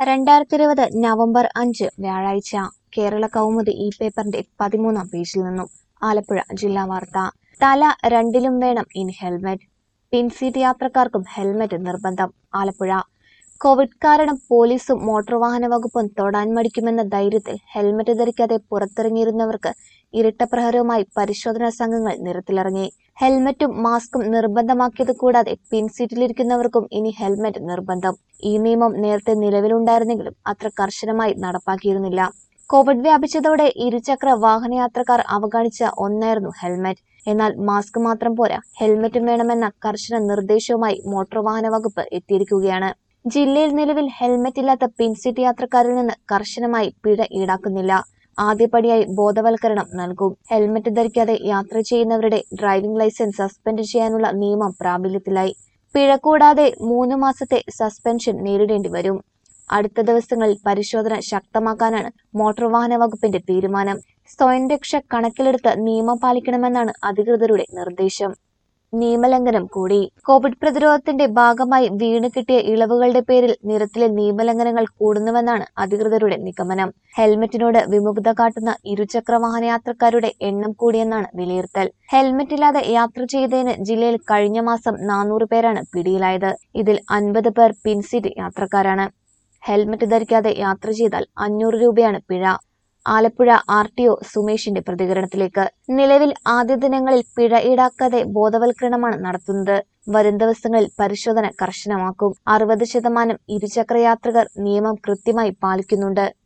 രണ്ടായിരത്തി ഇരുപത് നവംബർ അഞ്ച് വ്യാഴാഴ്ച കേരള കൗമുദി ഈ പേപ്പറിന്റെ പതിമൂന്നാം പേജിൽ നിന്നും ആലപ്പുഴ ജില്ലാ വാർത്ത തല രണ്ടിലും വേണം ഇനി ഹെൽമെറ്റ് പിൻസീറ്റ് യാത്രക്കാർക്കും ഹെൽമെറ്റ് നിർബന്ധം ആലപ്പുഴ കോവിഡ് കാരണം പോലീസും മോട്ടോർ വാഹന വകുപ്പും തൊടാൻ മടിക്കുമെന്ന ധൈര്യത്തിൽ ഹെൽമെറ്റ് ധരിക്കാതെ പുറത്തിറങ്ങിയിരുന്നവർക്ക് ഇരട്ടപ്രഹരവുമായി പരിശോധനാ സംഘങ്ങൾ നിരത്തിലിറങ്ങി ഹെൽമറ്റും മാസ്കും നിർബന്ധമാക്കിയത് കൂടാതെ പിൻസീറ്റിലിരിക്കുന്നവർക്കും ഇനി ഹെൽമറ്റ് നിർബന്ധം ഈ നിയമം നേരത്തെ നിലവിലുണ്ടായിരുന്നെങ്കിലും അത്ര കർശനമായി നടപ്പാക്കിയിരുന്നില്ല കോവിഡ് വ്യാപിച്ചതോടെ ഇരുചക്ര വാഹനയാത്രക്കാർ അവഗണിച്ച ഒന്നായിരുന്നു ഹെൽമറ്റ് എന്നാൽ മാസ്ക് മാത്രം പോരാ ഹെൽമറ്റും വേണമെന്ന കർശന നിർദ്ദേശവുമായി മോട്ടോർ വാഹന വകുപ്പ് എത്തിയിരിക്കുകയാണ് ജില്ലയിൽ നിലവിൽ ഹെൽമറ്റ് ഇല്ലാത്ത പിൻസീറ്റ് യാത്രക്കാരിൽ നിന്ന് കർശനമായി പിഴ ഈടാക്കുന്നില്ല ആദ്യപടിയായി ബോധവൽക്കരണം നൽകും ഹെൽമറ്റ് ധരിക്കാതെ യാത്ര ചെയ്യുന്നവരുടെ ഡ്രൈവിംഗ് ലൈസൻസ് സസ്പെൻഡ് ചെയ്യാനുള്ള നിയമം പ്രാബല്യത്തിലായി പിഴ കൂടാതെ മൂന്ന് മാസത്തെ സസ്പെൻഷൻ നേരിടേണ്ടി വരും അടുത്ത ദിവസങ്ങളിൽ പരിശോധന ശക്തമാക്കാനാണ് മോട്ടോർ വാഹന വകുപ്പിന്റെ തീരുമാനം സ്വയം രക്ഷ കണക്കിലെടുത്ത് നിയമം പാലിക്കണമെന്നാണ് അധികൃതരുടെ നിർദ്ദേശം നിയമലംഘനം കൂടി കോവിഡ് പ്രതിരോധത്തിന്റെ ഭാഗമായി വീണ് കിട്ടിയ ഇളവുകളുടെ പേരിൽ നിരത്തിലെ നിയമലംഘനങ്ങൾ കൂടുന്നുവെന്നാണ് അധികൃതരുടെ നിഗമനം ഹെൽമറ്റിനോട് വിമുഖത കാട്ടുന്ന ഇരുചക്ര വാഹന യാത്രക്കാരുടെ എണ്ണം കൂടിയെന്നാണ് വിലയിരുത്തൽ ഹെൽമറ്റ് ഇല്ലാതെ യാത്ര ചെയ്തതിന് ജില്ലയിൽ കഴിഞ്ഞ മാസം നാനൂറ് പേരാണ് പിടിയിലായത് ഇതിൽ അൻപത് പേർ പിൻസീറ്റ് യാത്രക്കാരാണ് ഹെൽമറ്റ് ധരിക്കാതെ യാത്ര ചെയ്താൽ അഞ്ഞൂറ് രൂപയാണ് പിഴ ആലപ്പുഴ ആർ ടി ഒ സുമേഷിന്റെ പ്രതികരണത്തിലേക്ക് നിലവിൽ ആദ്യ ദിനങ്ങളിൽ പിഴ ഈടാക്കാതെ ബോധവൽക്കരണമാണ് നടത്തുന്നത് വരും ദിവസങ്ങളിൽ പരിശോധന കർശനമാക്കും അറുപത് ശതമാനം ഇരുചക്ര യാത്രികർ നിയമം കൃത്യമായി പാലിക്കുന്നുണ്ട്